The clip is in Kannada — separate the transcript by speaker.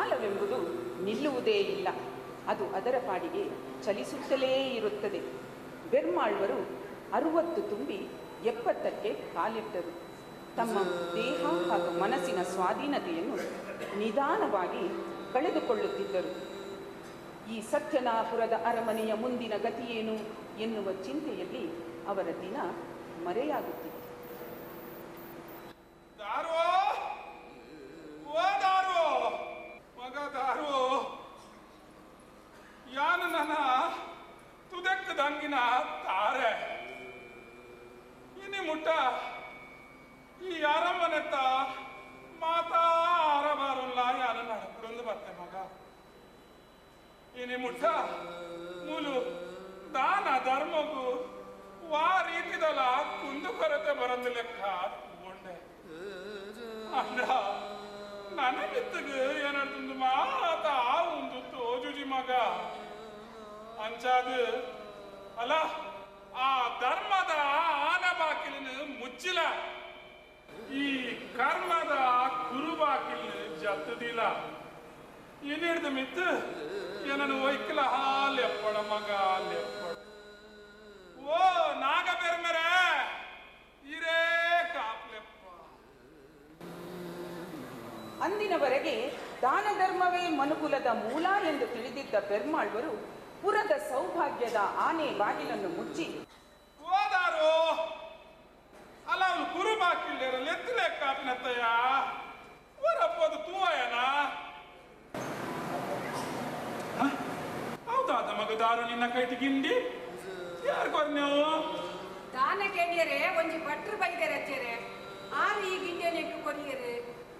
Speaker 1: ಕಾಲವೆಂಬುದು ನಿಲ್ಲುವುದೇ ಇಲ್ಲ ಅದು ಅದರ ಪಾಡಿಗೆ ಚಲಿಸುತ್ತಲೇ ಇರುತ್ತದೆ ಬೆರ್ಮಾಳ್ವರು ಅರುವತ್ತು ತುಂಬಿ ಎಪ್ಪತ್ತಕ್ಕೆ ಕಾಲಿಟ್ಟರು ತಮ್ಮ ದೇಹ ಹಾಗೂ ಮನಸ್ಸಿನ ಸ್ವಾಧೀನತೆಯನ್ನು ನಿಧಾನವಾಗಿ ಕಳೆದುಕೊಳ್ಳುತ್ತಿದ್ದರು ಈ ಸತ್ಯನಾಪುರದ ಅರಮನೆಯ ಮುಂದಿನ ಗತಿಯೇನು ಎನ್ನುವ ಚಿಂತೆಯಲ್ಲಿ ಅವರ ದಿನ ಮರೆಯಾಗುತ್ತಿತ್ತು
Speaker 2: ದಾರು ಓ ದಾರು ಮಗ ದಾರು ಯಾನು ನನ್ನ ತುದಕ್ಕದಂಗಿನ ತಾರೆ ಇನಿ ಮುಟ್ಟ ಈ ಅರಮನೆತ್ತ ಮಾತಾ ಆರಬಾರಲ್ಲ ಯಾನ ನಡ್ಕೊಂಡು ಬರ್ತೆ ಮಗ ಇನಿ ಮುಟ್ಟ ಮೂಲು ದಾನ ಧರ್ಮಗೂ ವಾ ರೀತಿದಲ್ಲ ಕುಂದು ಕೊರತೆ ಬರಂದು ಲೆಕ್ಕ ತಗೊಂಡೆ ಅಂದ ನನಗಿತ್ತಗ ಏನಂದು ಮಾತ ಒಂದು ತೋಜುಜಿ ಮಗ ಅಂಚಾದು ಅಲ್ಲ ಆ ಧರ್ಮದ ಆನ ಬಾಕಿಲಿನ ಮುಚ್ಚಿಲ ಈ ಕರ್ಮದ ಕುರು ಬಾಕಿಲ್ ಜತ್ತದಿಲ್ಲ ಏನಿಡ್ದು ಮಿತ್ತು ಏನನ್ನು ಒಯ್ಕಲ ಹಾಲ್ ಎಪ್ಪಡ ಮಗ ಹಾಲ್ ಎಪ್ಪಡ ಓ ನಾಗ ಬೆರ್ಮರೆ ಇರೇ ಕಾಪ್ಲೆಪ್ಪ
Speaker 1: ಅಂದಿನವರೆಗೆ ದಾನ ಧರ್ಮವೇ ಮನುಕುಲದ ಮೂಲ ಎಂದು ತಿಳಿದಿದ್ದ ಪೆರ್ಮಾಳ್ವರು ಪುರದ ಸೌಭಾಗ್ಯದ ಆನೆ ಬಾಗಿಲನ್ನು ಮುಚ್ಚಿ
Speaker 2: ಹೋದಾರು ಅಲ್ಲ ಅವನು ಕುರು ಬಾಕಿಲ್ಲೇರ ಲೆತ್ತಲೆ ಕಾಪಿನತ್ತಯ್ಯ ಊರಪ್ಪದು ತೂವಯನ ಹೌದಾದ ಮಗ ದಾರು ನಿನ್ನ ಕೈಟಿ ಗಿಂಡಿ ಯಾರು ನೀವು
Speaker 3: ದಾನ ಕೇಳಿಯರೆ ಒಂಜಿ ಭಟ್ರು ಬೈದರೆ ಅಚ್ಚರೆ ಆರು ಈ ಗಿಂಡಿಯನ್ನು ಇಟ್ಟು ಕೊರಿಯರೆ